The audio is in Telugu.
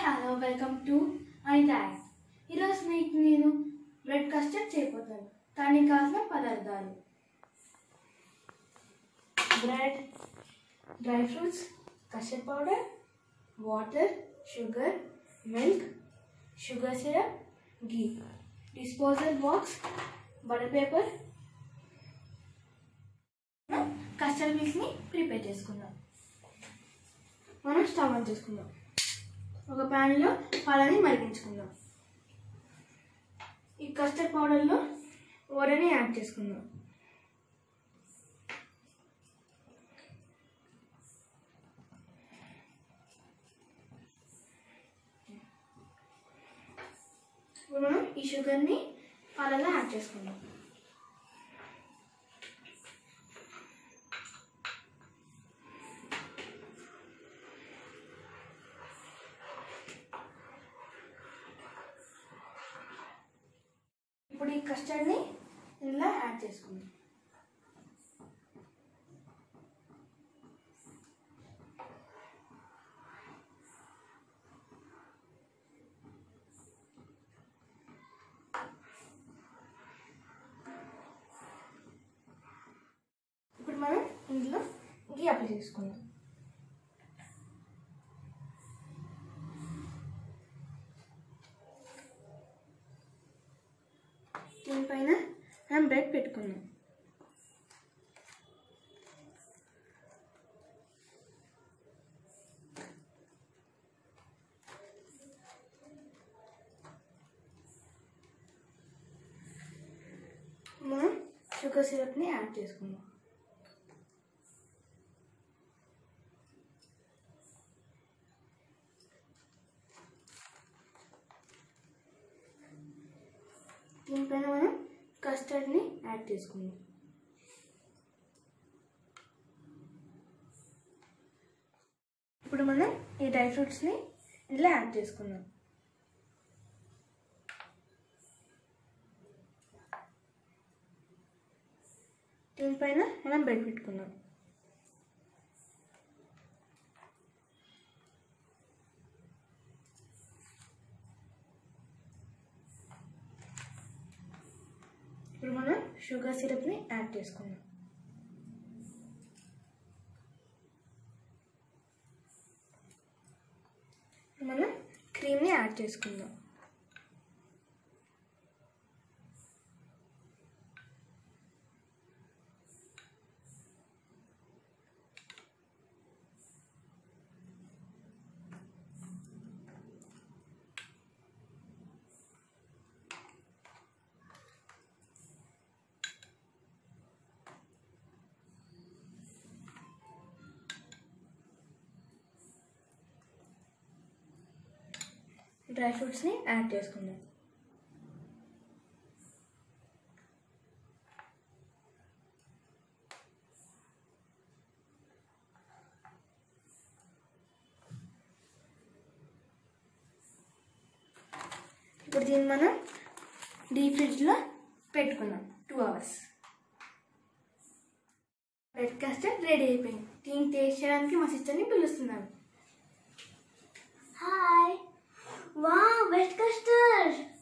hello welcome to Anitha act ఈరోజు మీకు నేను బ్రెడ్ కస్టర్డ్ చేయబోతాను దానికి కావాల్సిన పదార్థాలు bread dry fruits custard powder water sugar milk sugar syrup ghee disposal box butter paper custard మిల్క్ని ప్రిపేర్ చేసుకుందాం మనం స్టవ్ ఆన్ చేసుకుందాం ఒక ప్యాన్లో పాలని మరిగించుకుందాం ఈ కస్టర్డ్ పౌడర్లో ఓరని యాడ్ చేసుకుందాం ఇప్పుడు మనం ఈ షుగర్ని పాలలో యాడ్ చేసుకుందాం ఇప్పుడు ఈ కస్టర్డ్ని ఇందులో యాడ్ చేసుకుందాం ఇప్పుడు మనం ఇందులో గీ అప్లై చేసుకుందాం దీనిపైన మనం బ్రెడ్ పెట్టుకుందాం మనం షుగర్ సిరప్ని యాడ్ చేసుకుందాం దీనిపైన మనం కస్టర్డ్ని యాడ్ చేసుకుందాం ఇప్పుడు మనం ఈ డ్రై ఫ్రూట్స్ని ఇలా యాడ్ చేసుకుందాం దీనిపైన మనం బ్రెడ్ పెట్టుకుందాం ఇప్పుడు మనం షుగర్ సిరప్ని యాడ్ చేసుకుందాం ఇప్పుడు మనం క్రీమ్ని యాడ్ చేసుకుందాం డ్రై ఫ్రూట్స్ని యాడ్ చేసుకుందాం ఇప్పుడు దీన్ని మనం డీప్ ఫ్రిడ్జ్లో పెట్టుకుందాం two hours bread custard ready అయిపోయింది దీన్ని టేస్ట్ చేయడానికి మా సిస్టర్ని పిలుస్తున్నాను హాయ్ వావ్ బెస్ట్ కస్టర్డ్